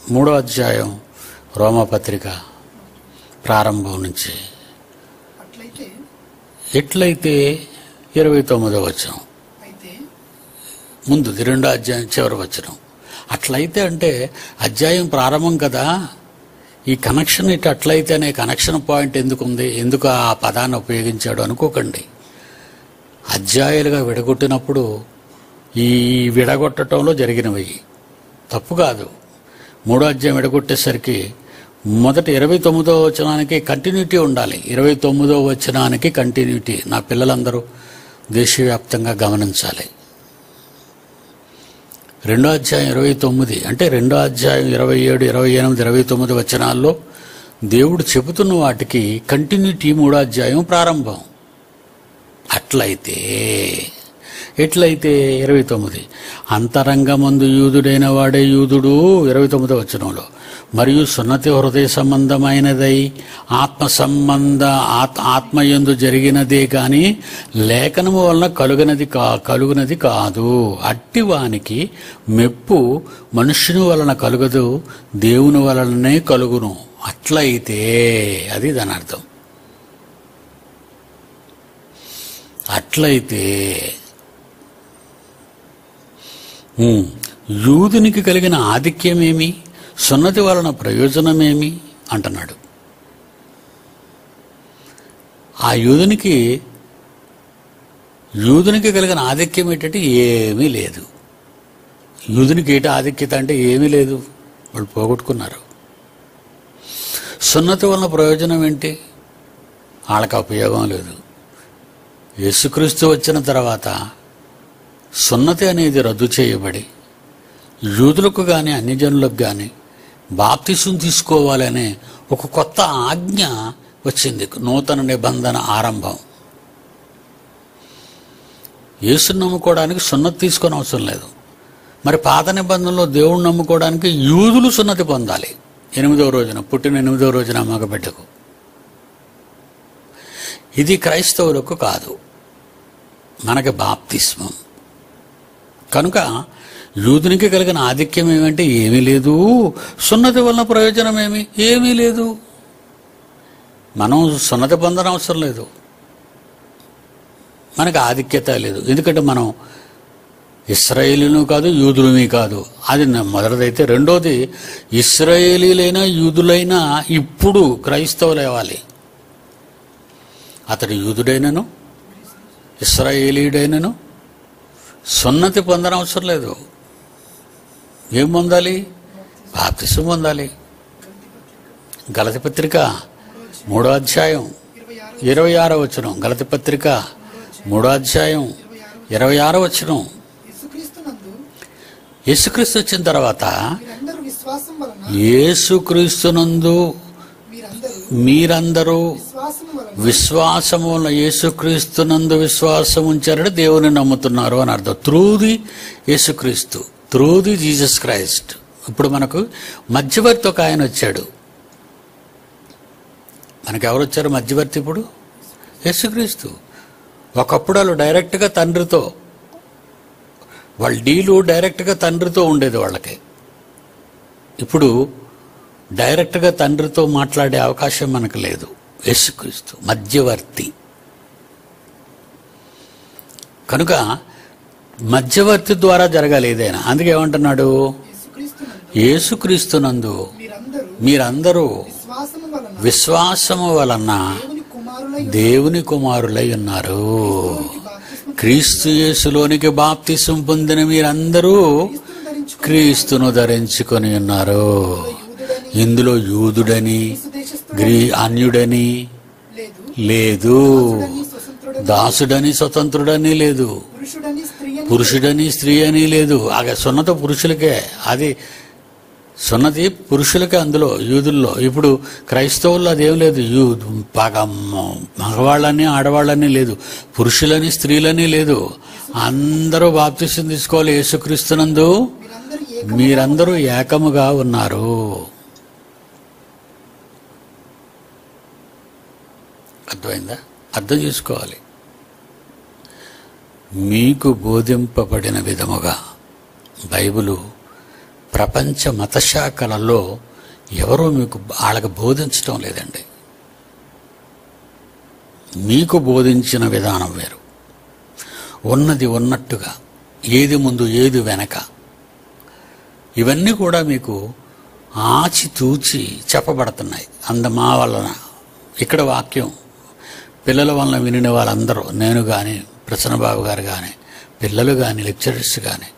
మూడో అధ్యాయం రోమపత్రిక ప్రారంభం నుంచి అట్లయితే ఎట్లయితే ఇరవై తొమ్మిదో వచనం అయితే ముందుది రెండో అధ్యాయం చివరి వచనం అట్లయితే అంటే అధ్యాయం ప్రారంభం కదా ఈ కనెక్షన్ ఇటు అట్లయితే అనే కనెక్షన్ పాయింట్ ఎందుకు ఉంది ఎందుకు ఆ పదాన్ని ఉపయోగించాడు అనుకోకండి అధ్యాయాలుగా విడగొట్టినప్పుడు ఈ విడగొట్టడంలో జరిగినవి తప్పు కాదు మూడో అధ్యాయం విడగొట్టేసరికి మొదటి ఇరవై తొమ్మిదో వచనానికి కంటిన్యూటీ ఉండాలి ఇరవై తొమ్మిదో వచనానికి కంటిన్యూటీ నా పిల్లలందరూ దేశవ్యాప్తంగా గమనించాలి రెండో అధ్యాయం ఇరవై తొమ్మిది అంటే రెండో అధ్యాయం ఇరవై ఏడు ఇరవై ఎనిమిది ఇరవై తొమ్మిది వచనాల్లో దేవుడు చెబుతున్న వాటికి కంటిన్యూటీ మూడో అధ్యాయం ప్రారంభం అట్లయితే ఎట్లయితే ఇరవై తొమ్మిది అంతరంగమందు యూదుడైన వాడే యూదుడు ఇరవై తొమ్మిదో వచనంలో మరియు సున్నతి హృదయ సంబంధమైనదై ఆత్మ సంబంధ ఆత్ ఆత్మయందు జరిగినదే కాని లేఖనము వలన కలుగునది కా కలుగునది కాదు అట్టివానికి మెప్పు మనుష్యుని వలన కలుగదు దేవుని వలననే కలుగును అట్లయితే అది దాని అర్థం అట్లయితే ఉమ్, యూదునికి కలిగిన ఆధిక్యమేమి సున్నతి వలన ప్రయోజనమేమి అంటున్నాడు ఆ యూదునికి యూదునికి కలిగిన ఆధిక్యం ఏంటంటే ఏమీ లేదు యూదునికి ఏట ఆధిక్యత అంటే ఏమీ లేదు వాళ్ళు పోగొట్టుకున్నారు సున్నతి వలన ప్రయోజనం ఏంటి వాళ్ళకి ఉపయోగం లేదు యేసుక్రీస్తు వచ్చిన తర్వాత సున్నతి అనేది రద్దు చేయబడి యూదులకు కానీ అన్యజనులకు కానీ బాప్తిసం తీసుకోవాలనే ఒక కొత్త ఆజ్ఞ వచ్చింది నూతన నిబంధన ఆరంభం యేసుని నమ్ముకోవడానికి సున్నతి తీసుకొని అవసరం లేదు మరి పాత నిబంధనలో దేవుణ్ణి నమ్ముకోవడానికి యూదులు సున్నతి పొందాలి ఎనిమిదవ రోజున పుట్టిన ఎనిమిదవ రోజున మగబిడ్డకు ఇది క్రైస్తవులకు కాదు మనకి బాప్తిస్మం కనుక యూదునికి కలిగిన ఆధిక్యం ఏమంటే ఏమీ లేదు సున్నతి వలన ప్రయోజనం ఏమి ఏమీ లేదు మనం సున్నతి పొందడం అవసరం లేదు మనకు ఆధిక్యత లేదు ఎందుకంటే మనం ఇస్రాయేలీలు కాదు యూదులమి కాదు అది నా- మొదటిదైతే రెండోది ఇస్రాయేలీలైనా యూదులైనా ఇప్పుడు క్రైస్తవులు అవ్వాలి అతడు యూదుడైనను ఇస్రాయేలీయుడైనను సున్నతి పొందడం అవసరం లేదు ఏం పొందాలి బాప్తిసం పొందాలి గలతి పత్రిక మూడో అధ్యాయం ఇరవై ఆరు ఇరవై ఆరో వచనం గలతి పత్రిక మూడో అధ్యాయం ఇరవై ఆరో వచనం యేసుక్రీస్తునందు యేసుక్రీస్తు వచ్చిన తర్వాత మీరందరూ విశ్వాసం వలన యేసుక్రీస్తునందు మీరందరూ మీరందరూ విశ్వాసం వలన విశ్వాసము వలన యేసుక్రీస్తునందు విశ్వాసం ఉంచారని దేవుని నమ్ముతున్నారు అని అర్థం త్రూ ది యేసుక్రీస్తు త్రూ ది జీసస్ క్రైస్ట్ ఇప్పుడు మనకు మధ్యవర్తి ఒక ఆయన వచ్చాడు మనకు ఎవరు వచ్చారు మధ్యవర్తి ఇప్పుడు యేసుక్రీస్తు ఒకప్పుడు వాళ్ళు డైరెక్ట్గా తండ్రితో వాళ్ళ డీలు డైరెక్ట్గా తండ్రితో ఉండేది వాళ్ళకి ఇప్పుడు డైరెక్ట్గా తండ్రితో మాట్లాడే అవకాశం మనకు లేదు యేసుక్రీస్తు మధ్యవర్తి కనుక మధ్యవర్తి ద్వారా జరగాలి ఏదైనా అందుకే ఏమంటున్నాడు యేసుక్రీస్తునందు యేసుక్రీస్తునందు మీరందరూ మీరందరూ విశ్వాసము వలన విశ్వాసము వలన దేవుని కుమారులై దేవుని కుమారులై ఉన్నారు దేవునికి బాప్తిస్మం క్రీస్తు యేసులోనికి బాప్తిసం పొందిన మీరందరూ క్రీస్తును ధరించుకుని క్రీస్తును ధరించుకొని ఉన్నారు యూదుడని ఇందులో యూదుడని దేశస్థుడని గ్రీ అన్యుడని లేదు లేదు దాసుడని స్వతంత్రుడని దాసుడని స్వతంత్రుడని లేదు పురుషుడని స్త్రీ అని పురుషుడని స్త్రీ అని లేదు ఆగ సున్నత పురుషులకే అది సున్నతి పురుషులకే అందులో యూదుల్లో ఇప్పుడు క్రైస్తవుల్లో అదేం లేదు యూ బాగా మ- మగవాళ్ళని ఆడవాళ్ళని లేదు పురుషులని స్త్రీలని లేదు అందరూ బాప్తిసం తీసుకోవాలి యేసుక్రీస్తునందు మీరందరూ ఏ మీరందరూ ఏకముగా ఉన్నారు అర్థమైందా అర్థం చేసుకోవాలి మీకు బోధింపబడిన విధముగా బైబిలు ప్రపంచ మతశాఖలలో ఎవరూ మీకు వాళ్ళకి బోధించటం లేదండి మీకు బోధించిన విధానం వేరు ఉన్నది ఉన్నట్టుగా ఏది ముందు ఏది వెనక ఇవన్నీ కూడా మీకు ఆచితూచి చెప్పబడుతున్నాయి అందమా వలన ఇక్కడ వాక్యం పిల్లల వలన వినిన వాళ్ళందరూ నేను కానీ ప్రసన్నబాబు గారు కానీ పిల్లలు కానీ లెక్చరర్స్ కానీ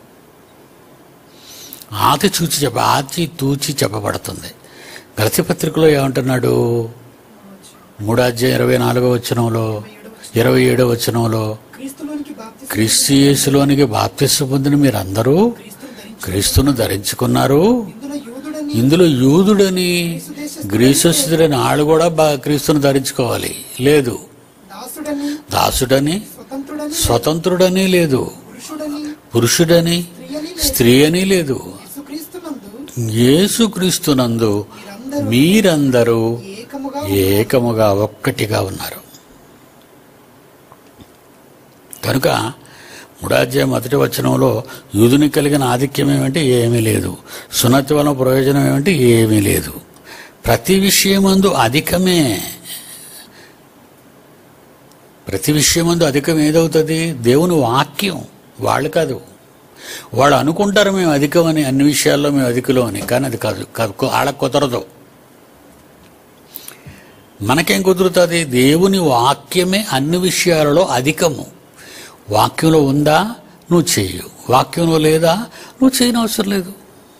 ఆతి చూచి చెప్ప ఆచి తూచి చెప్పబడుతుంది గలతి పత్రికలో ఏమంటున్నాడు మూడాధ్యాయం ఇరవై నాలుగో వచనంలో ఇరవై ఏడో వచనంలో క్రీస్తులోనికి బాప్తిసం క్రీస్తు యేసులోనికి బాప్తిస్మ పొందిన మీరందరూ క్రీస్తును ధరించి క్రీస్తును ధరించుకున్నారు ఇందులో యూదుడని ఇందులో యూదుడని గ్రీసుస్తుడని ఆళ్ళు కూడా బా క్రీస్తును ధరించుకోవాలి లేదు దాసుడని దాసుడని స్వతంత్రుడని స్వతంత్రుడని లేదు పురుషుడని పురుషుడని స్త్రీయని స్త్రీ అని లేదు యేసుక్రీస్తునందు యేసుక్రీస్తునందు మీరందరూ మీరందరూ ఏకముగా ఏకముగా ఒక్కటిగా ఉన్నారు కనుక మూడాధ్యాయం మొదటి వచనంలో యూదుని కలిగిన ఆధిక్యం ఏమంటే ఏమీ లేదు సున్నతి వలన ప్రయోజనం ఏమంటే ఏమీ లేదు ప్రతి విషయమందు అధికమే ప్రతి విషయమందు అధికం ఏదవుతుంది దేవుని వాక్యం వాళ్ళు కాదు వాళ్ళు అనుకుంటారు మేము అధికమని అన్ని విషయాల్లో మేము అధికులు అని కానీ అది కాదు కాదు వాళ్ళకు కుదరదు మనకేం కుదురుతుంది దేవుని వాక్యమే అన్ని విషయాలలో అధికము వాక్యంలో ఉందా నువ్వు చెయ్యు వాక్యంలో లేదా నువ్వు చేయనవసరం లేదు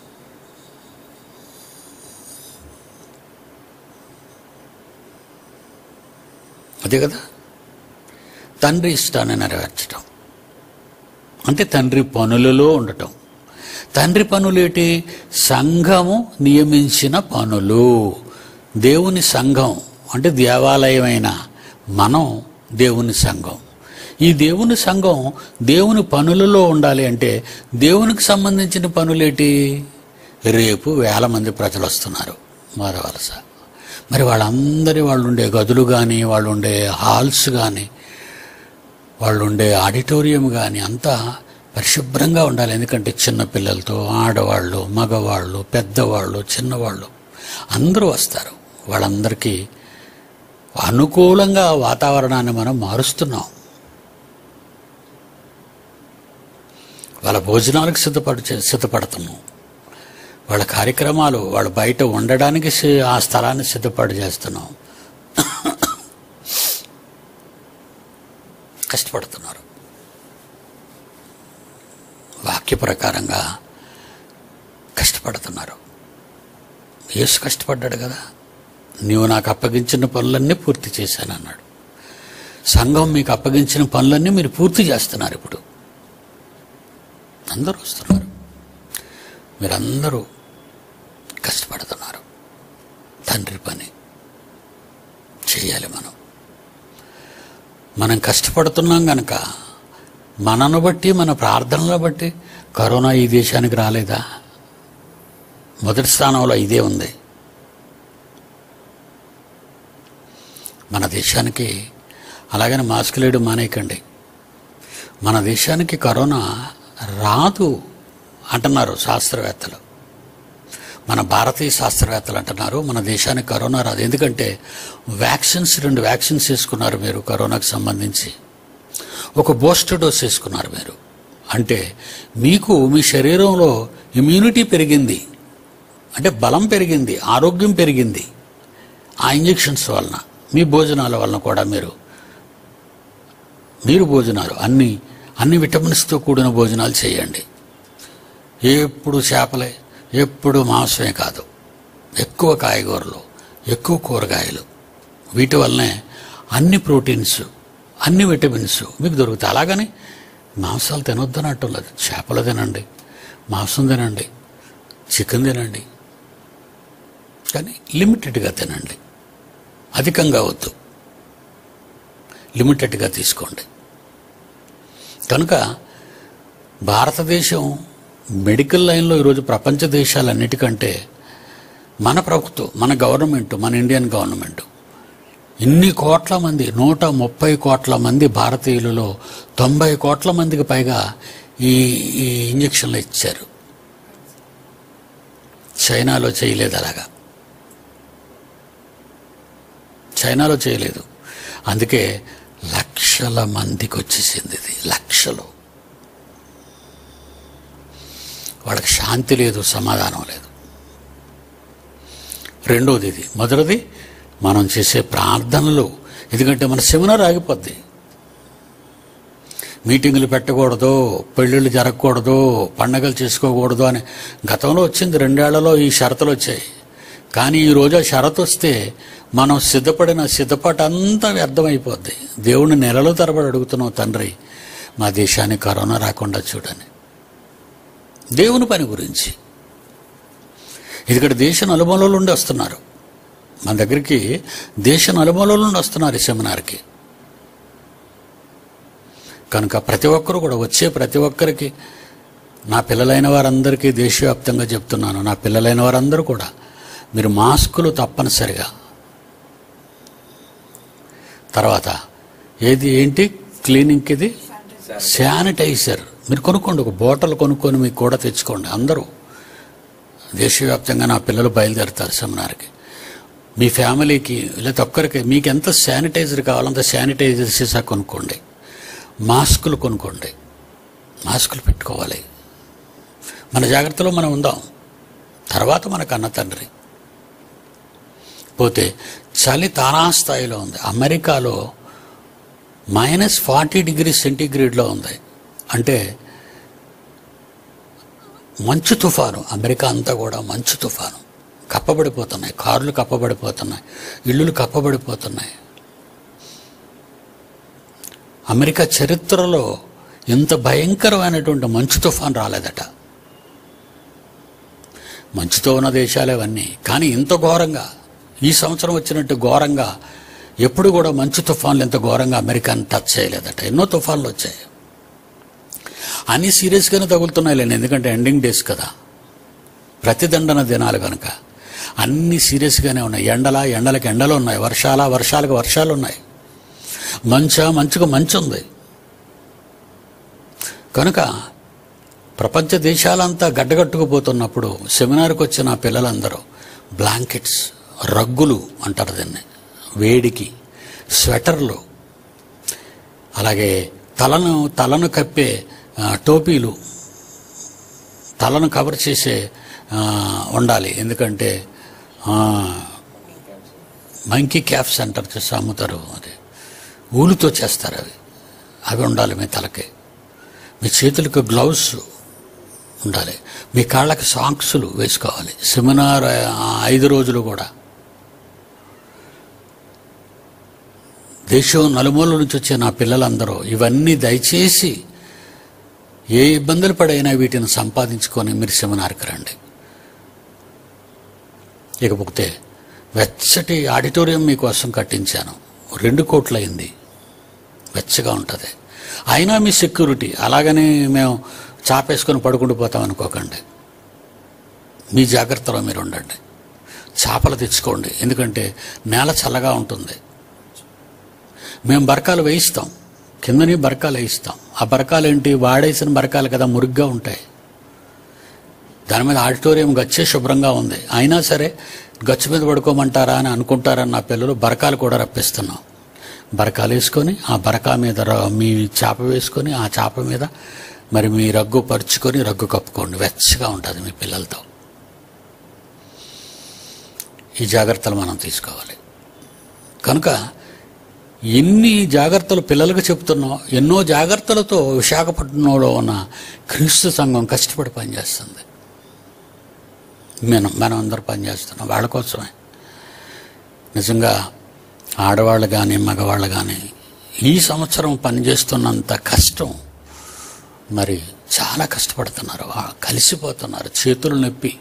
అదే కదా తండ్రి ఇష్టాన్ని నెరవేర్చడం అంటే తండ్రి పనులలో ఉండటం తండ్రి పనులేటి సంఘము నియమించిన పనులు దేవుని సంఘం అంటే దేవాలయమైన మనం దేవుని సంఘం ఈ దేవుని సంఘం దేవుని పనులలో ఉండాలి అంటే దేవునికి సంబంధించిన పనులేటి రేపు వేల మంది ప్రజలు వస్తున్నారు మాధవలస మరి వాళ్ళందరి వాళ్ళు ఉండే గదులు కానీ వాళ్ళు ఉండే హాల్స్ కానీ వాళ్ళు ఉండే ఆడిటోరియం కానీ అంతా పరిశుభ్రంగా ఉండాలి ఎందుకంటే చిన్న పిల్లలతో ఆడవాళ్ళు మగవాళ్ళు పెద్దవాళ్ళు చిన్నవాళ్ళు అందరూ వస్తారు వాళ్ళందరికీ అనుకూలంగా వాతావరణాన్ని మనం మారుస్తున్నాం వాళ్ళ భోజనాలకు సిద్ధపడు సిద్ధపడుతున్నాం వాళ్ళ కార్యక్రమాలు వాళ్ళు బయట ఉండడానికి సి- ఆ స్థలాన్ని సిద్ధపాటు చేస్తున్నాం కష్టపడుతున్నారు వాక్య ప్రకారంగా కష్టపడుతున్నారు యేసు కష్టపడ్డాడు కదా నీవు నాకు అప్పగించిన పనులన్నీ పూర్తి చేశాను అన్నాడు సంఘం మీకు అప్పగించిన పనులన్నీ మీరు పూర్తి చేస్తున్నారు ఇప్పుడు అందరూ వస్తున్నారు మీరందరూ కష్టపడుతున్నారు తండ్రి పని చేయాలి మనం మనం కష్టపడుతున్నాం గనక మనను బట్టి మన ప్రార్థనల బట్టి కరోనా ఈ దేశానికి రాలేదా మొదటి స్థానంలో ఇదే ఉంది మన దేశానికి అలాగని మాస్క్ లేడు మానేయకండి మన దేశానికి కరోనా రాదు అంటున్నారు శాస్త్రవేత్తలు మన భారతీయ శాస్త్రవేత్తలు అంటున్నారు మన దేశానికి కరోనా రాదు ఎందుకంటే వ్యాక్సిన్స్ రెండు వ్యాక్సిన్స్ వేసుకున్నారు మీరు కరోనాకు సంబంధించి ఒక బూస్టర్ డోస్ వేసుకున్నారు మీరు అంటే మీకు మీ శరీరంలో ఇమ్యూనిటీ పెరిగింది అంటే బలం పెరిగింది ఆరోగ్యం పెరిగింది ఆ ఇంజెక్షన్స్ వలన మీ భోజనాల వలన కూడా మీరు మీరు భోజనాలు అన్ని అన్ని విటమిన్స్తో కూడిన భోజనాలు చేయండి ఎప్పుడు చేపలే ఎప్పుడు మాంసమే కాదు ఎక్కువ కాయగూరలు ఎక్కువ కూరగాయలు వీటి వల్లనే అన్ని ప్రోటీన్స్ అన్ని విటమిన్స్ మీకు దొరుకుతాయి అలాగని మాంసాలు తినొద్దని అంటం లేదు చేపలు తినండి మాంసం తినండి చికెన్ తినండి కానీ లిమిటెడ్గా తినండి అధికంగా వద్దు లిమిటెడ్గా తీసుకోండి కనుక భారతదేశం మెడికల్ లైన్లో ఈరోజు ప్రపంచ దేశాలన్నిటికంటే మన ప్రభుత్వం మన గవర్నమెంట్ మన ఇండియన్ గవర్నమెంట్ ఇన్ని కోట్ల మంది నూట ముప్పై కోట్ల మంది భారతీయులలో తొంభై కోట్ల మందికి పైగా ఈ ఈ ఇంజక్షన్లు ఇచ్చారు చైనాలో చేయలేదు అలాగా చైనాలో చేయలేదు అందుకే లక్షల మందికి వచ్చేసింది ఇది లక్షలు వాళ్ళకి శాంతి లేదు సమాధానం లేదు రెండోది ఇది మొదటిది మనం చేసే ప్రార్థనలు ఎందుకంటే మన సెమినార్ ఆగిపోద్ది మీటింగులు పెట్టకూడదు పెళ్ళిళ్ళు జరగకూడదు పండగలు చేసుకోకూడదు అని గతంలో వచ్చింది రెండేళ్లలో ఈ షరతులు వచ్చాయి కానీ ఈ రోజు ఆ షరతు వస్తే మనం సిద్ధపడిన సిద్ధపాటు అంతా వ్యర్థమైపోద్ది దేవుణ్ణి నెలలు తరబడి అడుగుతున్నాం తండ్రి మా దేశానికి కరోనా రాకుండా చూడని దేవుని పని గురించి ఇక్కడ దేశ నలుమూలల నుండి వస్తున్నారు మన దగ్గరికి దేశ నలుమూలల నుండి వస్తున్నారు ఈ సెమినార్కి కనుక ప్రతి ఒక్కరు కూడా వచ్చే ప్రతి ఒక్కరికి నా పిల్లలైన వారందరికీ దేశవ్యాప్తంగా చెప్తున్నాను నా పిల్లలైన వారందరూ కూడా మీరు మాస్కులు తప్పనిసరిగా తర్వాత ఏది ఏంటి క్లీనింగ్కి ఇది శానిటైజర్ మీరు కొనుక్కోండి ఒక బాటిల్ కొనుక్కొని మీకు కూడా తెచ్చుకోండి అందరూ దేశవ్యాప్తంగా నా పిల్లలు బయలుదేరుతారు సెమినార్కి మీ ఫ్యామిలీకి లేదా ఒక్కరికి మీకు ఎంత శానిటైజర్ కావాలంత శానిటైజర్ సీసా కొనుక్కోండి మాస్కులు కొనుక్కోండి మాస్కులు పెట్టుకోవాలి మన జాగ్రత్తలో మనం ఉందాం తర్వాత మన కన్న తండ్రి పోతే చలి తారాస్థాయిలో ఉంది అమెరికాలో మైనస్ ఫార్టీ డిగ్రీ సెంటీగ్రేడ్లో ఉంది అంటే మంచు తుఫాను అమెరికా అంతా కూడా మంచు తుఫాను కప్పబడిపోతున్నాయి కార్లు కప్పబడిపోతున్నాయి ఇల్లులు కప్పబడిపోతున్నాయి అమెరికా చరిత్రలో ఇంత భయంకరమైనటువంటి మంచు తుఫాన్ రాలేదట మంచుతో ఉన్న దేశాలు అవన్నీ కానీ ఇంత ఘోరంగా ఈ సంవత్సరం వచ్చినట్టు ఘోరంగా ఎప్పుడు కూడా మంచు తుఫాన్లు ఇంత ఘోరంగా అమెరికాని టచ్ చేయలేదట ఎన్నో తుఫాన్లు వచ్చాయి అన్నీ సీరియస్గానే తగులుతున్నాయి లేండి ఎందుకంటే ఎండింగ్ డేస్ కదా ప్రతిదండన దినాలు కనుక అన్నీ సీరియస్గానే ఉన్నాయి ఎండల ఎండలకు ఎండలు ఉన్నాయి వర్షాల వర్షాలకు వర్షాలు ఉన్నాయి మంచ మంచుకు మంచు ఉంది కనుక ప్రపంచ దేశాలంతా గడ్డగట్టుకుపోతున్నప్పుడు సెమినార్కి వచ్చిన ఆ పిల్లలందరూ బ్లాంకెట్స్ రగ్గులు అంటారు దీన్ని వేడికి స్వెటర్లు అలాగే తలను తలను కప్పే ఆ, టోపీలు తలను కవర్ చేసే ఆ, ఉండాలి ఎందుకంటే మంకీ క్యాప్స్ అంటారు చూసి అమ్ముతారు అది ఊలుతో చేస్తారు అవి అవి ఉండాలి మీ తలకి మీ చేతులకు గ్లౌస్ ఉండాలి మీ కాళ్ళకి సాంక్సులు వేసుకోవాలి సెమినార్ ఆ, ఐదు రోజులు కూడా దేశం నలుమూల నుంచి వచ్చే నా పిల్లలందరూ ఇవన్నీ దయచేసి ఏ ఇబ్బందులు పడైనా వీటిని సంపాదించుకొని మీరు సెమినార్కి రండి ఇకపోతే వెచ్చటి ఆడిటోరియం మీకోసం కట్టించాను రెండు కోట్లయింది వెచ్చగా ఉంటుంది అయినా మీ సెక్యూరిటీ అలాగని మేము చాపేసుకొని పడుకుంటూ పోతాం అనుకోకండి మీ జాగ్రత్తలో మీరు ఉండండి చేపలు తెచ్చుకోండి ఎందుకంటే నేల చల్లగా ఉంటుంది మేము బరకాలు వేయిస్తాం కిందని బరకాలు వేయిస్తాం ఆ బరకాలు ఏంటి వాడేసిన బరకాలు కదా మురుగ్గా ఉంటాయి దాని మీద ఆడిటోరియం గచ్చే శుభ్రంగా ఉంది అయినా సరే గచ్చు మీద పడుకోమంటారా అని అనుకుంటారని నా పిల్లలు బరకాలు కూడా రప్పిస్తున్నాం బరకాలు వేసుకొని ఆ బరకా మీద ర- మీ చేప వేసుకొని ఆ చేప మీద మరి మీ రగ్గు పరుచుకొని రగ్గు కప్పుకోండి వెచ్చగా ఉంటుంది మీ పిల్లలతో ఈ జాగ్రత్తలు మనం తీసుకోవాలి కనుక ఎన్ని జాగ్రత్తలు పిల్లలకు చెప్తున్నాం ఎన్నో జాగ్రత్తలతో విశాఖపట్నంలో ఉన్న క్రీస్తు సంఘం కష్టపడి పనిచేస్తుంది మనం మనం అందరూ పనిచేస్తున్నాం వాళ్ళ కోసమే నిజంగా ఆడవాళ్ళు కానీ మగవాళ్ళు కానీ ఈ సంవత్సరం పనిచేస్తున్నంత కష్టం మరి చాలా కష్టపడుతున్నారు వా- కలిసిపోతున్నారు చేతులు నొప్పి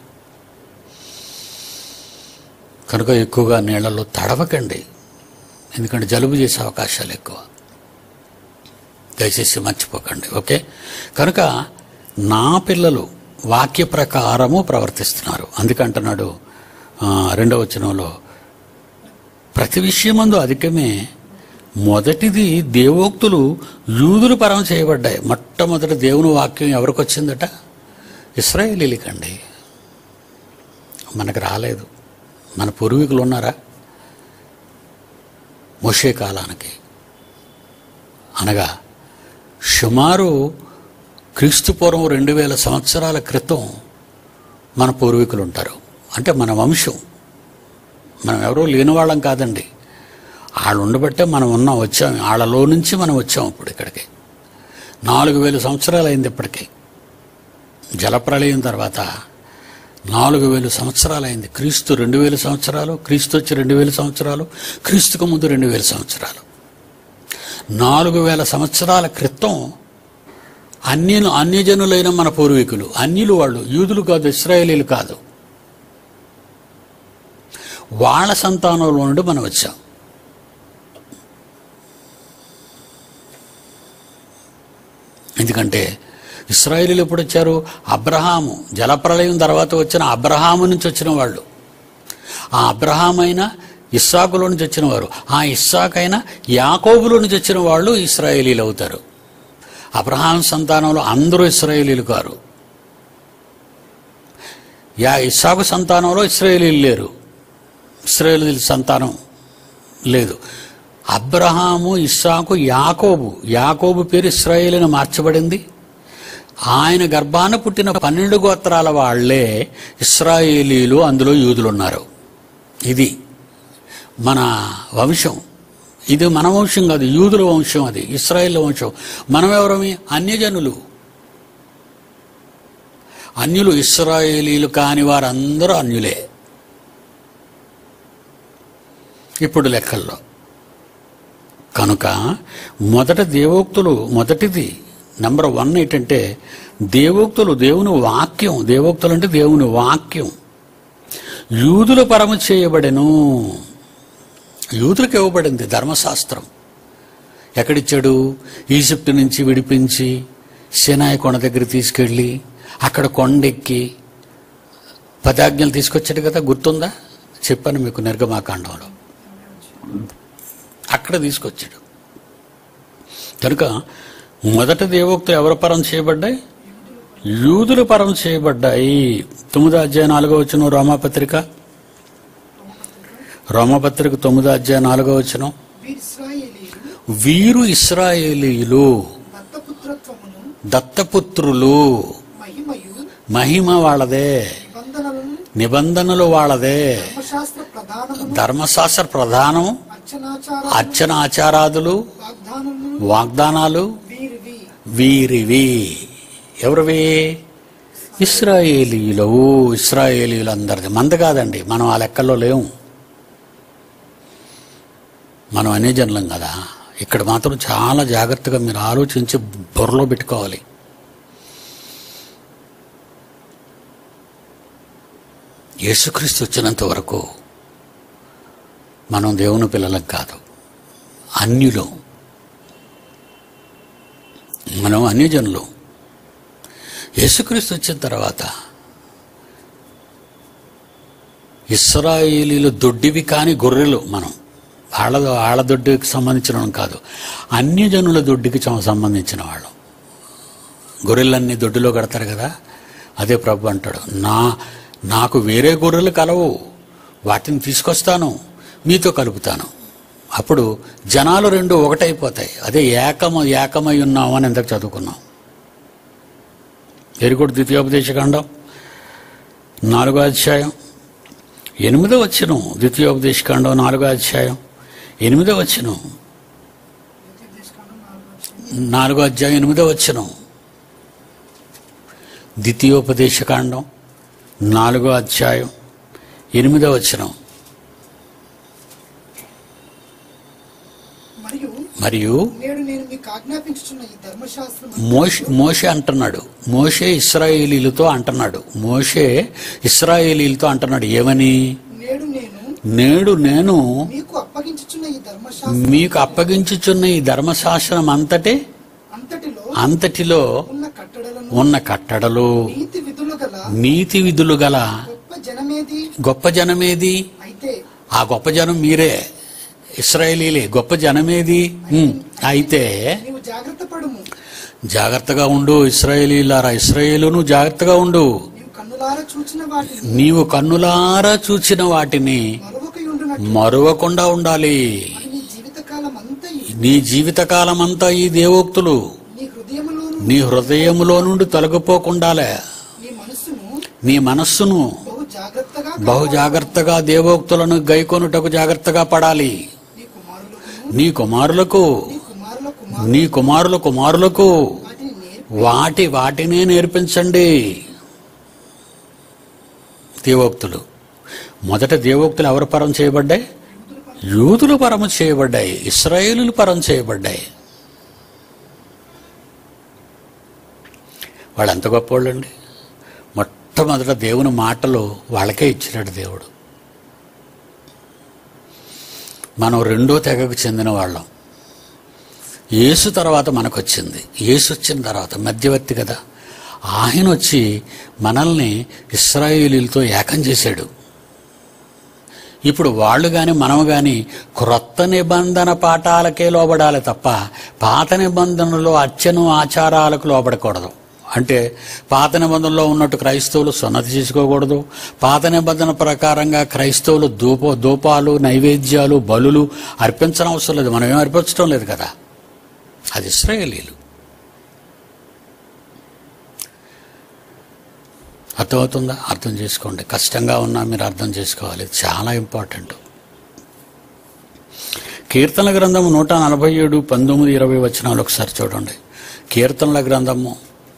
కనుక ఎక్కువగా నీళ్ళలో తడవకండి ఎందుకంటే జలుబు చేసే అవకాశాలు ఎక్కువ దయచేసి మర్చిపోకండి ఓకే కనుక నా పిల్లలు వాక్య ప్రకారము ప్రవర్తిస్తున్నారు అందుకంటున్నాడు ఆ, రెండవ వచనంలో ప్రతి విషయమందు అధికమే మొదటిది దేవోక్తులు యూదులు పరం చేయబడ్డాయి మొట్టమొదటి దేవుని వాక్యం ఎవరికి వచ్చిందట ఇస్రాయేలీలకండి మనకు రాలేదు మన పూర్వీకులు ఉన్నారా మోషే కాలానికి అనగా సుమారు క్రీస్తు పూర్వం రెండు వేల సంవత్సరాల క్రితం మన పూర్వీకులు ఉంటారు అంటే మన వంశం మనం ఎవరో లేని వాళ్ళం కాదండి వాళ్ళు ఉండబట్టే మనం ఉన్నాం వచ్చాం వాళ్ళలో నుంచి మనం వచ్చాం ఇప్పుడు ఇక్కడికి నాలుగు వేల సంవత్సరాలు అయింది ఇప్పటికి జలప్రళయం తర్వాత నాలుగు వేల సంవత్సరాలు అయింది క్రీస్తు రెండు వేల సంవత్సరాలు క్రీస్తు వచ్చి రెండు వేల సంవత్సరాలు క్రీస్తుకు ముందు రెండు వేల సంవత్సరాలు నాలుగు వేల సంవత్సరాల క్రితం అన్యులు అన్యజనులైన మన పూర్వీకులు అన్యులు వాళ్ళు యూదులు కాదు ఇస్రాయేలీలు కాదు వాళ్ళ సంతానంలో నుండి మనం వచ్చాం ఎందుకంటే ఇస్రాయేలీలు ఎప్పుడు వచ్చారు అబ్రహాము జలప్రలయం తర్వాత వచ్చిన అబ్రహాము నుంచి వచ్చిన వాళ్ళు ఆ అబ్రహాం అయినా ఇస్సాకులో నుంచి వచ్చిన వారు ఆ ఇస్సాకైనా యాకోబులో నుంచి వచ్చిన వాళ్ళు ఇస్రాయేలీలు అవుతారు అబ్రహాం సంతానంలో అందరూ ఇస్రాయేలీలు కారు యా ఇస్సాకు సంతానంలో ఇస్రాయేలీలు లేరు ఇస్రాయేలీల సంతానం లేదు అబ్రహాము ఇస్సాకు యాకోబు యాకోబు పేరు ఇస్రాయేల్ అని మార్చబడింది ఆయన గర్భాన పుట్టిన పన్నెండు గోత్రాల వాళ్లే ఇస్రాయేలీలు అందులో యూదులు ఉన్నారు ఇది మన వంశం ఇది మన వంశం కాదు యూదుల వంశం అది ఇస్రాయేల్ వంశం మనం ఎవరమి అన్యజనులు అన్యులు ఇస్రాయేలీలు కాని వారందరూ అన్యులే ఇప్పుడు లెక్కల్లో కనుక మొదట దేవోక్తులు మొదటిది నంబర్ వన్ ఏంటంటే దేవోక్తులు దేవుని వాక్యం దేవోక్తులు అంటే దేవుని వాక్యం యూదుల పరమ చేయబడెను యూదులకు ఇవ్వబడింది ధర్మశాస్త్రం ఎక్కడిచ్చాడు ఈజిప్ట్ నుంచి విడిపించి సినాయి కొండ దగ్గర తీసుకెళ్ళి అక్కడ కొండెక్కి పదాజ్ఞలు తీసుకొచ్చాడు కదా గుర్తుందా చెప్పాను మీకు నిర్గమాకాండంలో అక్కడ తీసుకొచ్చాడు కనుక మొదట దేవోక్తులు ఎవరి పరం చేయబడ్డాయి యూదుల పరం చేయబడ్డాయి తొమ్మిదో అధ్యాయం నాలుగో వచ్చిన రోమాపత్రిక రోమపత్రిక తొమ్మిదో అధ్యాయం నాలుగో వచ్చిన వీరి ఇస్రాయేలీలు వీరు ఇస్రాయేలీలు దత్తపుత్రత్వమును దత్తపుత్రులు మహిమయు మహిమ వాళ్ళదే నిబంధనలను నిబంధనలు వాళ్ళదే ధర్మశాస్త్ర ప్రధానమును ధర్మశాస్త్ర ప్రధానం అర్చనాచార అర్చన ఆచారాదులు వాగ్దానమును వాగ్దానాలు వీరివి వీరివి ఎవరివి ఇస్రాయేలీలు ఇస్రాయేలీలు అందరిది మంద కాదండి మనం ఆ లెక్కల్లో లేవు మనం అనే జనులం కదా ఇక్కడ మాత్రం చాలా జాగ్రత్తగా మీరు ఆలోచించి బుర్రలో పెట్టుకోవాలి యేసుక్రీస్తు వచ్చినంత వరకు మనం దేవుని పిల్లలం కాదు అన్యులు మనం అన్యజనులు యేసుక్రీస్తు వచ్చిన తర్వాత ఇస్రాయేలీలు దొడ్డివి కాని గొర్రెలు మనం వాళ్ళ వాళ్ళ దొడ్డికి సంబంధించిన వాళ్ళం కాదు అన్యజనుల దొడ్డికి చ- సంబంధించిన వాళ్ళం గొర్రెలన్నీ దొడ్డిలో కడతారు కదా అదే ప్రభు అంటాడు నా నాకు వేరే గొర్రెలు కలవు వాటిని తీసుకొస్తాను మీతో కలుపుతాను అప్పుడు జనాలు రెండు ఒకటైపోతాయి అదే ఏకమ ఏకమై ఉన్నాం అని ఎంతకు చదువుకున్నాం ఎరుగుడు ద్వితీయోపదేశకాండం నాలుగో అధ్యాయం ఎనిమిదో వచ్చిన ద్వితీయోపదేశకాండం నాలుగో అధ్యాయం ఎనిమిదో వచ్చిన నాలుగో అధ్యాయం ఎనిమిదో వచ్చిన ద్వితీయోపదేశకాండం నాలుగో అధ్యాయం ఎనిమిదో వచ్చినం మరియు మరియు నేడు నేను మీకు ఆజ్ఞాపించుచున్న ఈ ధర్మశాస్త్రం మోషే మోషే అంటున్నాడు మోషే ఇస్రాయేలీలతో అంటున్నాడు మోషే ఇస్రాయేలీలతో అంటున్నాడు ఏమని నేడు నేను నేడు నేను మీకు అప్పగించుచున్న ఈ ధర్మశాస్త్రం మీకు అప్పగించుచున్న ఈ ధర్మశాస్త్రం అంతటే అంతటిలో అంతటిలో ఉన్న కట్టడలను ఉన్న కట్టడలు నీతి విధులు గల నీతి విధులు గల గొప్ప జనమేది గొప్ప జనమేది అయితే ఆ గొప్ప జనం మీరే ఇస్రాయేలీలే గొప్ప జనమేది ఉమ్, అయితే నీవు జాగ్రత్త పడుము జాగ్రత్తగా ఉండు ఇస్రాయేలీలారా ఇస్రాయేలును జాగ్రత్తగా ఉండు నీవు కన్నుల కన్నులారా చూచిన వాటిని నీవు కన్నులారా చూచిన వాటిని మరొకయుండునట్లు మరువకుండా ఉండాలి అని నీ జీవితకాలం అంతయు నీ జీవితకాలమంతా ఈ దేవోక్తులు నీ హృదయములోను నీ హృదయములో నుండి తొలగిపోకుండాలే నీ మనస్సును నీ మనస్సును బహు జాగ్రత్తగా బహు జాగ్రత్తగా దేవోక్తులను గైకొనుటకు జాగ్రత్తగా పడాలి నీ కుమారులకు నీ కుమారులకు నీ కుమారుల కుమారు నీ కుమారుల కుమారులకు వాటిని నేర్పి వాటి వాటినే నేర్పించండి దేవోక్తులు మొదట దేవోక్తులు ఎవరు పరం చేయబడ్డాయి యూదులు పరం చేయబడ్డాయి ఇస్రాయేలులు పరం చేయబడ్డాయి వాళ్ళు ఎంత గొప్పవాళ్ళండి మొట్టమొదట దేవుని మాటలు వాళ్ళకే ఇచ్చినాడు దేవుడు మనం రెండో తెగకు చెందిన వాళ్ళం యేసు తర్వాత మనకు వచ్చింది యేసు వచ్చిన తర్వాత మధ్యవర్తి కదా ఆయన వచ్చి మనల్ని ఇస్రాయేలీలతో ఏకం చేశాడు ఇప్పుడు వాళ్ళు కానీ మనం కానీ క్రొత్త నిబంధన పాఠాలకే లోబడాలి తప్ప పాత నిబంధనలో అర్చను ఆచారాలకు లోబడకూడదు అంటే పాత నిబంధనలో ఉన్నట్టు క్రైస్తవులు సున్నతి చేసుకోకూడదు పాత నిబంధన ప్రకారంగా క్రైస్తవులు ధూప ధూపాలు నైవేద్యాలు బలులు అర్పించడం అవసరం లేదు మనం ఏం అర్పించడం లేదు కదా అది ఇస్రాయేలీలు అర్థమవుతుందా అర్థం చేసుకోండి కష్టంగా ఉన్నా మీరు అర్థం చేసుకోవాలి ఇది చాలా ఇంపార్టెంట్ కీర్తనల గ్రంథము నూట నలభై ఏడు పంతొమ్మిది ఇరవై వచనాలు ఒకసారి చూడండి కీర్తనల గ్రంథము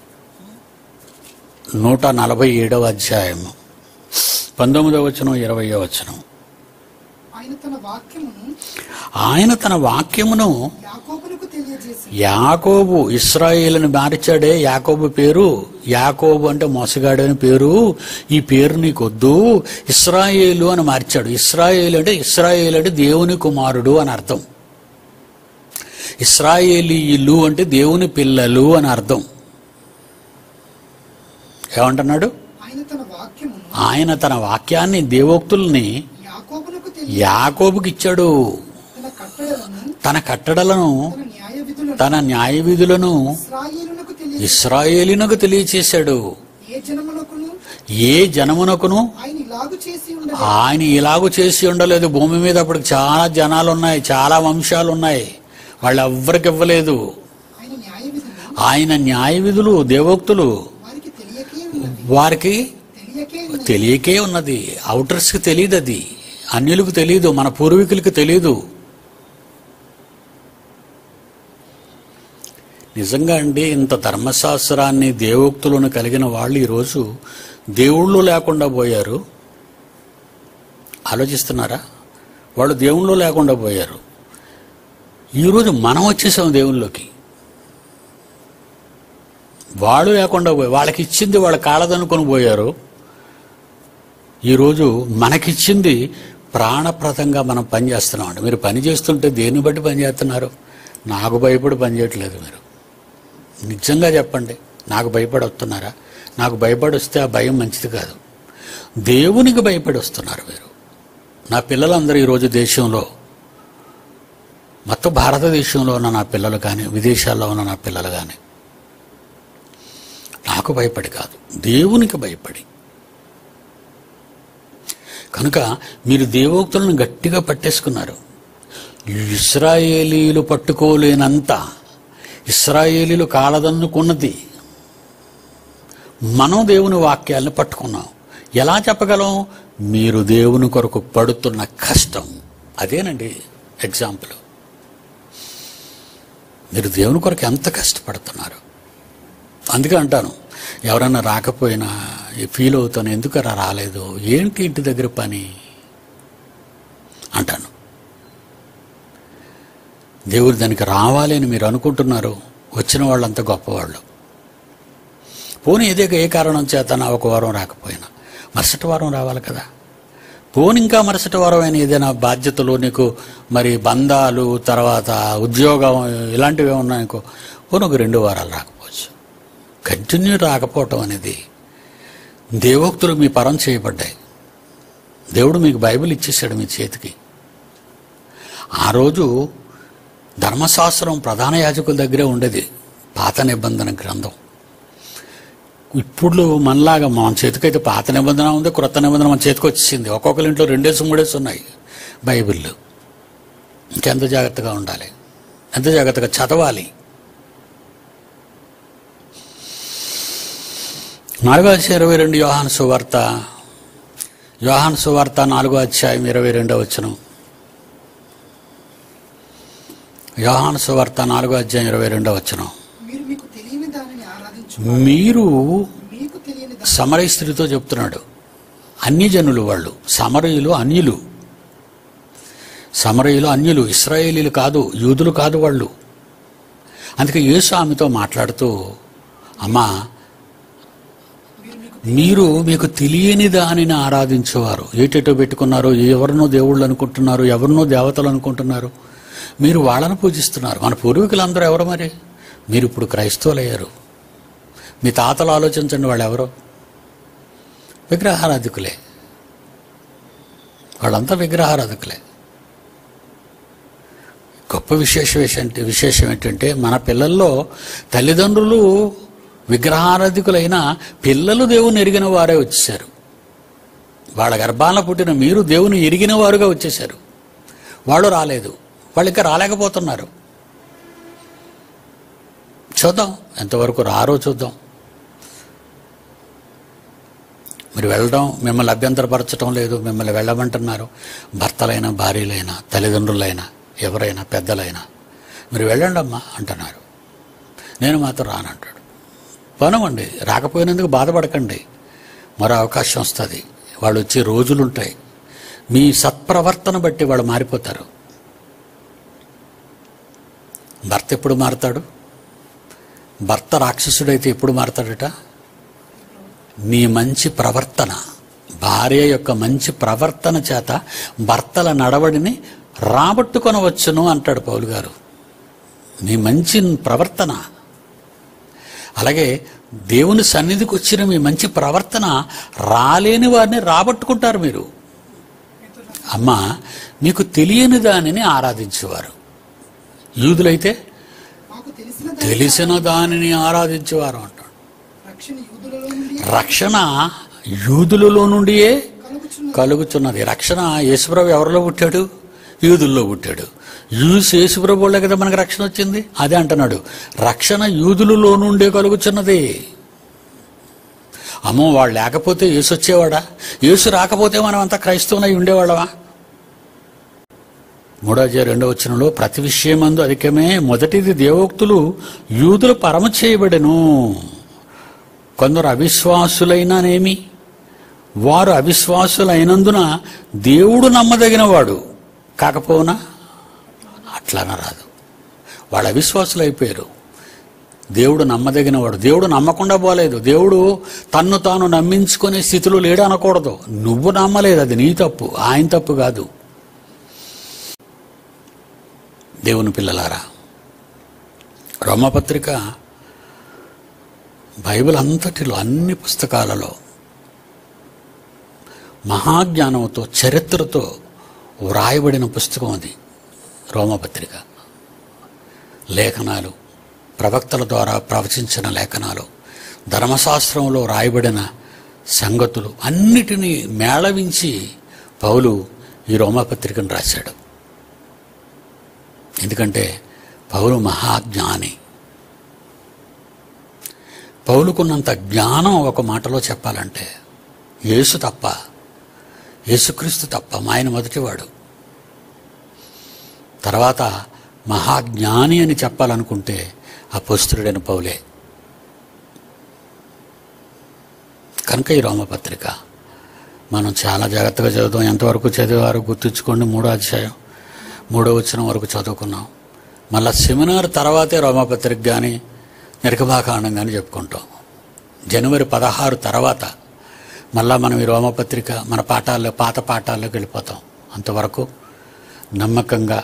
నూట నలభై ఏడవ అధ్యాయము పంతొమ్మిదవ వచనం ఇరవయో వచనం ఆయన తన వాక్యమును ఆయన తన వాక్యమును యాకోబులకు తెలియజేసి యాకోబు ఇస్రాయేలుని మార్చాడే యాకోబు పేరు యాకోబు అంటే మోసగాడు అని పేరు ఈ పేరు నీకొద్దు ఇస్రాయేలు అని మార్చాడు ఇస్రాయేలు అంటే ఇస్రాయేలు అంటే దేవుని కుమారుడు అని అర్థం ఇస్రాయేలీయులు అంటే దేవుని పిల్లలు అని అర్థం ఏమంటున్నాడు ఆయన తన వాక్యమును ఆయన తన వాక్యాన్ని దేవోక్తుల్ని యాకోబులకు తెలియ యాకోబుకి ఇచ్చాడు తన కట్టడలను తన కట్టడలను తన న్యాయ విధులను తన న్యాయ విధులను ఇస్రాయేలునకు తెలియ ఇస్రాయేలీనకు తెలియచేశాడు ఏ జనములకును ఏ జనమునకును ఆయన ఇలాగు చేసి ఉండదు ఆయన ఇలాగూ చేసి ఉండలేదు భూమి మీద అప్పుడు చాలా జనాలు ఉన్నాయి చాలా వంశాలు ఉన్నాయి వాళ్ళు ఎవ్వరికి ఇవ్వలేదు ఆయన న్యాయ విధులు ఆయన న్యాయ విధులు దేవోక్తులు వారికి తెలియకే ఉన్నది వారికి తెలియకే ఉన్నది తెలియకే ఉన్నది అవుటర్స్కి తెలియదు అది అన్యులకు తెలియదు మన పూర్వీకులకు తెలియదు నిజంగా అండి ఇంత ధర్మశాస్త్రాన్ని దేవోక్తులను కలిగిన వాళ్ళు ఈరోజు దేవుళ్ళు లేకుండా పోయారు ఆలోచిస్తున్నారా వాళ్ళు దేవుళ్ళు లేకుండా పోయారు ఈరోజు మనం వచ్చేసాం దేవుళ్ళలోకి వాళ్ళు లేకుండా పోయి వాళ్ళకి ఇచ్చింది వాళ్ళ కాళ్ళదనుకొని పోయారు ఈరోజు మనకిచ్చింది ప్రాణప్రదంగా మనం పని చేస్తున్నాం అండి మీరు పని చేస్తుంటే దేన్ని బట్టి పని చేస్తున్నారు నాకు భయపడి పని చేయట్లేదు మీరు నిజంగా చెప్పండి నాకు భయపడి వస్తున్నారా నాకు భయపడి వస్తే ఆ భయం మంచిది కాదు దేవునికి భయపడి వస్తున్నారు మీరు నా పిల్లలందరూ ఈరోజు దేశంలో మొత్తం భారతదేశంలో ఉన్న నా పిల్లలు కానీ విదేశాల్లో ఉన్న నా పిల్లలు కానీ నాకు భయపడి కాదు దేవునికి భయపడి కనుక మీరు దేవోక్తులను గట్టిగా పట్టేసుకున్నారు ఇస్రాయేలీలు పట్టుకోలేనంత ఇస్రాయేలీలు కాలదన్నుకున్నది మనం దేవుని వాక్యాలను పట్టుకున్నాం ఎలా చెప్పగలం మీరు దేవుని కొరకు పడుతున్న కష్టం అదేనండి ఎగ్జాంపుల్ మీరు దేవుని కొరకు ఎంత కష్టపడుతున్నారు అందుకే అంటాను ఎవరన్నా రాకపోయినా ఫీల్ అవుతాను ఎందుకరా రాలేదు ఏంటి ఇంటి దగ్గర పని అంటాను దేవుడు దానికి రావాలి అని మీరు అనుకుంటున్నారు వచ్చిన వాళ్ళంతా గొప్పవాళ్ళు పోనీ ఏదే ఏ కారణం చేత నా ఒక వారం రాకపోయినా మరుసటి వారం రావాలి కదా పోనీ ఇంకా మరుసటి వారం అయినా ఏదైనా బాధ్యతలు నీకు మరి బంధాలు తర్వాత ఉద్యోగం ఇలాంటివి ఉన్నాయనుకో పోనీ ఒక రెండు వారాలు రాకపోవచ్చు కంటిన్యూ రాకపోవటం అనేది దేవోక్తులు మీ పరం చేయబడ్డాయి దేవుడు మీకు బైబిల్ ఇచ్చేసాడు మీ చేతికి ఆ రోజు ధర్మశాస్త్రం ప్రధాన యాజకుల దగ్గరే ఉండేది పాత నిబంధన గ్రంథం ఇప్పుడు మనలాగా మన చేతికైతే పాత నిబంధన ఉంది క్రొత్త నిబంధన మన చేతికి వచ్చేసింది ఒక్కొక్కరి ఇంట్లో రెండేసి మూడేసి ఉన్నాయి బైబిళ్ళు ఇంకెంత జాగ్రత్తగా ఉండాలి ఎంత జాగ్రత్తగా చదవాలి నాలుగో అధ్యాయం ఇరవై రెండు యోహాను సువార్త యోహాను సువార్త నాలుగో అధ్యాయం ఇరవై రెండో వచనం యోహాను సువార్త నాలుగో అధ్యాయం ఇరవై రెండో వచనం మీరు మీకు తెలియని దానిని ఆరాధించు మీరు మీకు తెలియని దాని సమరయ స్త్రీతో చెప్తున్నాడు అన్యజనులు వాళ్ళు సమరయులు అన్యులు సమరయులు అన్యులు ఇస్రాయేలీలు కాదు యూదులు కాదు వాళ్ళు అందుకే యేసు ఆమెతో మాట్లాడుతూ అమ్మా మీరు మీకు మీరు మీకు తెలియని దానిని ఆరాధించేవారు ఏటేటో పెట్టుకున్నారు ఎవరినో దేవుళ్ళు అనుకుంటున్నారు ఎవరినో దేవతలు అనుకుంటున్నారు మీరు వాళ్ళను పూజిస్తున్నారు మన పూర్వీకులందరూ ఎవరు మరి మీరు ఇప్పుడు క్రైస్తవులు అయ్యారు మీ తాతలు ఆలోచించండి వాళ్ళు ఎవరు విగ్రహారాధికులే వాళ్ళంతా విగ్రహారాధికులే గొప్ప విశేషం ఏంటంటే విశేషం ఏంటంటే మన పిల్లల్లో తల్లిదండ్రులు విగ్రహారాధికులైన పిల్లలు దేవుని ఎరిగిన వారే వచ్చేసారు వాళ్ళ గర్భాన పుట్టిన మీరు దేవుని ఎరిగిన వారుగా వచ్చేసారు వాళ్ళు రాలేదు వాళ్ళు ఇంకా రాలేకపోతున్నారు చూద్దాం ఎంతవరకు రారో చూద్దాం మీరు వెళ్ళడం మిమ్మల్ని అభ్యంతరపరచడం లేదు మిమ్మల్ని వెళ్ళమంటున్నారు భర్తలైనా భార్యలైనా తల్లిదండ్రులైనా ఎవరైనా పెద్దలైనా మీరు వెళ్ళండి అమ్మా అంటున్నారు నేను మాత్రం రానంటాడు పనమండి రాకపోయినందుకు బాధపడకండి మరో అవకాశం వస్తుంది వాళ్ళు వచ్చే రోజులు ఉంటాయి మీ సత్ప్రవర్తన బట్టి వాళ్ళు మారిపోతారు భర్త ఎప్పుడు మారతాడు భర్త రాక్షసుడైతే ఎప్పుడు మారతాడట నీ మంచి ప్రవర్తన భార్య యొక్క మంచి ప్రవర్తన చేత భర్తల నడవడిని రాబట్టుకొనవచ్చును అంటాడు పౌలు గారు నీ మంచి ప్రవర్తన అలాగే దేవుని సన్నిధికి వచ్చిన మీ మంచి ప్రవర్తన రాలేని వారిని రాబట్టుకుంటారు మీరు అమ్మ మీకు తెలియని దానిని ఆరాధించేవారు యూదులైతే మాకు తెలిసిన దాని తెలిసిన దానిని ఆరాధించేవారు అంటాడు రక్షణ యూదులలో నుండి రక్షణ యూదులలో నుండియే కలుగుచున్న కలుగుతున్నది రక్షణ యేసుప్రభు ఎవరిలో పుట్టాడు యూదుల్లో పుట్టాడు యూస్ యేసుప్రభు వల్లే కదా మనకు రక్షణ వచ్చింది అదే అంటున్నాడు రక్షణ యూదులలో నుండే కలుగుతున్నది అమ్మో వాళ్ళు లేకపోతే యేసు వచ్చేవాడా యేసు రాకపోతే మనం అంతా క్రైస్తవునై ఉండేవాళ్ళమా మూడో అధ్యాయం రెండో వచనంలో ప్రతి విషయమందు అధికమే మొదటిది దేవోక్తులు యూదులు పరమ చేయబడెను కొందరు అవిశ్వాసులైనానేమి వారు అవిశ్వాసులైనందున దేవుడు నమ్మదగినవాడు కాకపోవునా అట్లా రాదు వాళ్ళు అవిశ్వాసులు అయిపోయారు దేవుడు నమ్మదగినవాడు దేవుడు నమ్మకుండా పోలేదు దేవుడు తన్ను తాను నమ్మించుకునే స్థితిలో లేడు అనకూడదు నువ్వు నమ్మలేదు అది నీ తప్పు ఆయన తప్పు కాదు దేవుని పిల్లలారా రోమపత్రిక బైబిల్ అంతటిలో అన్ని పుస్తకాలలో మహాజ్ఞానంతో చరిత్రతో వ్రాయబడిన పుస్తకం అది రోమపత్రిక లేఖనాలు ప్రవక్తల ద్వారా ప్రవచించిన లేఖనాలు ధర్మశాస్త్రంలో రాయబడిన సంగతులు అన్నిటినీ మేళవించి పౌలు ఈ రోమపత్రికను రాశాడు ఎందుకంటే పౌలు మహాజ్ఞాని పౌలుకున్నంత జ్ఞానం ఒక మాటలో చెప్పాలంటే యేసు తప్ప యేసుక్రీస్తు తప్ప మా ఆయన మొదటివాడు తర్వాత మహాజ్ఞాని అని చెప్పాలనుకుంటే అపోస్తుడైన పౌలే కనుక ఈ రోమపత్రిక మనం చాలా జాగ్రత్తగా చదువుతాం ఎంతవరకు చదివారు గుర్తుంచుకోండి మూడో అధ్యాయం మూడో వచ్చిన వరకు చదువుకున్నాం మళ్ళా సెమినార్ తర్వాతే రోమపత్రిక కానీ నిర్గమాకాండం కానీ చెప్పుకుంటాం జనవరి పదహారు తర్వాత మళ్ళా మనం ఈ రోమపత్రిక మన పాఠాల్లో పాత పాఠాల్లోకి వెళ్ళిపోతాం అంతవరకు నమ్మకంగా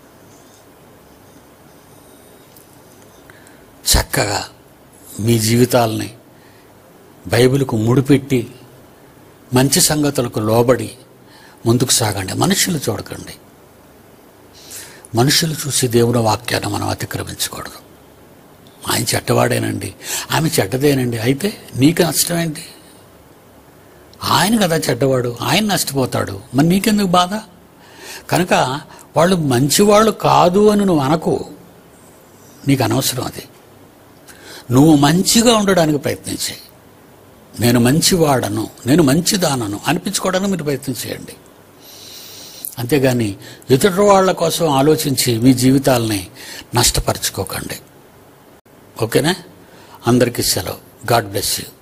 చక్కగా మీ జీవితాలని బైబిల్కు ముడిపెట్టి మంచి సంగతులకు లోబడి ముందుకు సాగండి మనుషులు చూడకండి మనుషులు చూసి దేవుని వాక్యాన్ని మనం అతిక్రమించకూడదు ఆయన చెడ్డవాడేనండి ఆమె చెడ్డదేనండి అయితే నీకు నష్టం ఏంటి ఆయన కదా చెడ్డవాడు ఆయన నష్టపోతాడు మరి నీకెందుకు బాధ కనుక వాళ్ళు మంచివాళ్ళు కాదు అని నువ్వు అనకు నీకు అనవసరం అది నువ్వు మంచిగా ఉండడానికి ప్రయత్నించే నేను మంచివాడను నేను మంచిదానను అనిపించుకోవడానికి మీరు ప్రయత్నం చేయండి అంతేగాని ఇతరుల వాళ్ళ కోసం ఆలోచించి మీ జీవితాలని నష్టపరచుకోకండి ఓకేనా అందరికీ సెలవు గాడ్ బ్లెస్ యూ